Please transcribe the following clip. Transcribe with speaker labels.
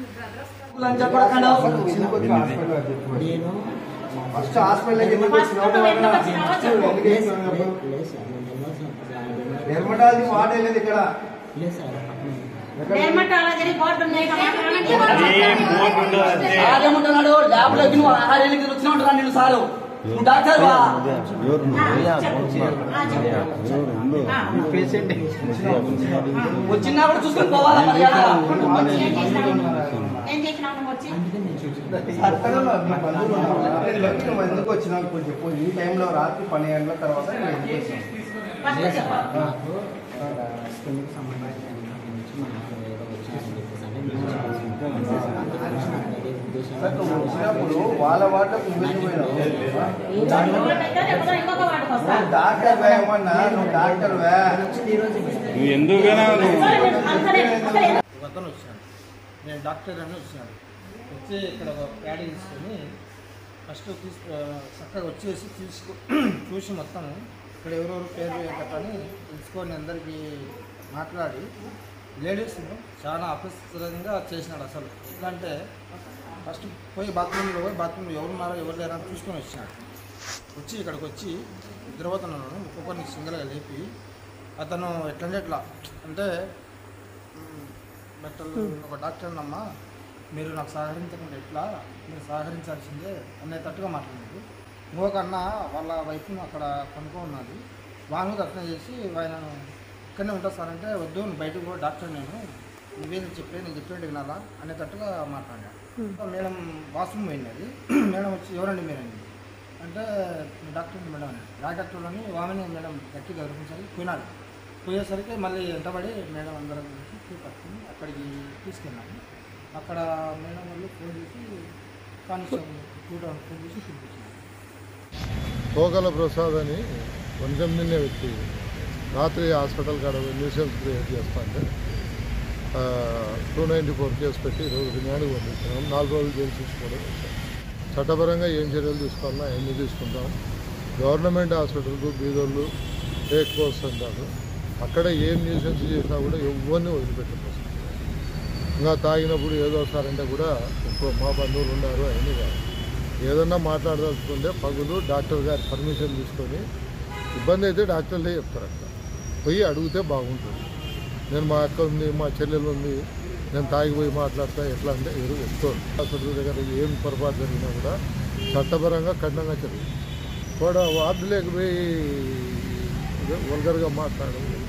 Speaker 1: లంచం పడకుండా
Speaker 2: నేను
Speaker 3: ఫస్ట్ హాస్పిటల్కి ఎందుకు వచ్చినావు ఎందుకు వేసినావు అప్పుడు?
Speaker 2: లేదు సార్ నేను ఎన్నోసార్లు
Speaker 3: డెర్మటాలజీ మాట లేదు ఇక్కడ
Speaker 2: లేదు సార్
Speaker 4: డెర్మటాలజీ బోర్డు ఉన్నాయి
Speaker 1: ఆడేమంటున్నాడు ల్యాబ్ లోకి నువ్వు ఆరేళ్ళకి వచ్చినా ఉంటున్నా నేను సారు నువ్వు డాక్టర్ వా వచ్చినా కూడా చూసుకొని పోవాలా మర్యాద
Speaker 4: ఏం చేసినావు నువ్వు వచ్చి
Speaker 3: హాస్పిటల్లో మీ బంధువులు ఉన్నారా? వీళ్ళకి నువ్వు ఎందుకు వచ్చినావు ఇప్పుడు చెప్పు ఈ టైంలో రాత్రి పన్నెండు గంటల తర్వాత నువ్వు ఎందుకు వచ్చినావు?
Speaker 4: ఫస్ట్ చెప్పు
Speaker 2: నాకు స్కిన్కి సంబంధించిన నుంచి మా నాకు ఏదో వచ్చిందని చెప్పేసి అంటే నేను అందుకని నాకు అదే ఉద్దేశం
Speaker 3: సార్, నువ్వు వచ్చినప్పుడు వాళ్ళ వాటకు నువ్వు ఎందుకు పోయినావు
Speaker 4: ఒకటైతే లేకపోతే ఇంకొక వాటికి వస్తా
Speaker 3: నువ్వు డాక్టర్ వేయమన్నా నువ్వు డాక్టర్ వే
Speaker 2: వచ్చింది ఈ రోజు
Speaker 5: నువ్వు ఎందుకైనా నువ్వు
Speaker 4: సరే, అసలే అసలే
Speaker 6: ఒక అతను వచ్చాడు నేను డాక్టర్ అని వచ్చినాడు వచ్చి ఇక్కడ ఒక ప్యాడీ తీసుకొని ఫస్ట్ తీసు చక్కగా వచ్చేసి తీసుకు చూసి మొత్తం ఇక్కడ ఎవరెవరు పేరు అని తెలుసుకొని అందరికీ మాట్లాడి లేడీస్ చాలా అపరిస్థితంగా చేసినాడు అసలు ఎట్లా అంటే ఫస్ట్ పోయి బాత్రూంలో పోయి బాత్రూంలో ఎవరున్నారో ఎవరు లేరా అని చూసుకొని వచ్చినాడు వచ్చి ఇక్కడికి వచ్చి నిద్రపోతున్నాను ఒక్కొక్కరిని సింగల్గా లేపి అతను ఎట్లంటే ఎట్లా అంటే మ్, డాక్టర్ ఒక డాక్టర్ అమ్మా మీరు నాకు సహకరించకుండా ఎట్లా మీరు సహకరించాల్సిందే అనేటట్టుగా మాట్లాడింది ఇంకొక అన్న వాళ్ళ వైఫ్ను అక్కడ కొనుక్కో ఉన్నది వాళ్ళ మీద అట్లా చేసి ఆయన ఇక్కడనే ఉంటా సార్ అంటే వద్దు నువ్వు బయటకు పో డాక్టర్ నేను నువ్వేం చెప్పే నేను చెప్పేది వినాలా అనేటట్టుగా మాట్లాడా మేడం వాష్రూమ్ పోయినది మేడం వచ్చి ఎవరండి మీరండి అంటే డాక్టర్ మేడం అని రా డాక్టర్ అని ఆమెనే మేడం గట్టిగా గౌరవించాలి పోయినాడు పోయేసరికి మళ్ళీ వెంటబడి మేడం అందరం కలిసి క్యూ పట్టుకుని అక్కడికి తీసుకెళ్ళాము అక్కడ మేడం వాళ్ళు ఫోన్ చేసి కానిస్టేబుల్ కూడా ఫోన్ చేసి పిలిపించారు
Speaker 7: తోకల ప్రసాద్ అని కొంచెం నిన్నే వ్యక్తి రాత్రి హాస్పిటల్ కాడ న్యూసెన్స్ క్రియేట్ చేస్తా అంటే టూ నైంటీ ఫోర్ కేసు పెట్టి ఈరోజు రిమాండ్ పంపించినాం నాలుగు రోజులు జైలు తీసుకోవడం చట్టపరంగా ఏం చర్యలు తీసుకోవాలన్నా ఎన్ని తీసుకుంటాం గవర్నమెంట్ హాస్పిటల్కు బీదోళ్ళు టేక్ కోర్స్ అంటారు అక్కడ ఏం న్యూసెన్స్ చేసినా కూడా ఎవరిని వదిలిపెట్టరు అసలు. ఇంకా తాగినప్పుడు ఏదో వస్తారంటే కూడా ఎక్కువ మా బంధువులు ఉన్నారు అవన్నీ కాదు ఏదన్నా మాట్లాడదలుచుకుంటే పగులు డాక్టర్ గారి పర్మిషన్ తీసుకొని ఇబ్బంది అయితే డాక్టర్లే చెప్తారు అక్కడ పోయి అడిగితే బాగుంటుంది నేను మా అక్క ఉంది మా చెల్లెలు ఉంది నేను తాగిపోయి మాట్లాడతా ఎట్లా అంటే ఎవరు చెప్తారు హాస్పిటల్ దగ్గర ఏం పొరపాటు జరిగినా కూడా చట్టపరంగా కఠినంగా జరుగుతుంది కూడా వార్డులోకి పోయి వల్గర్గా మాట్లాడడం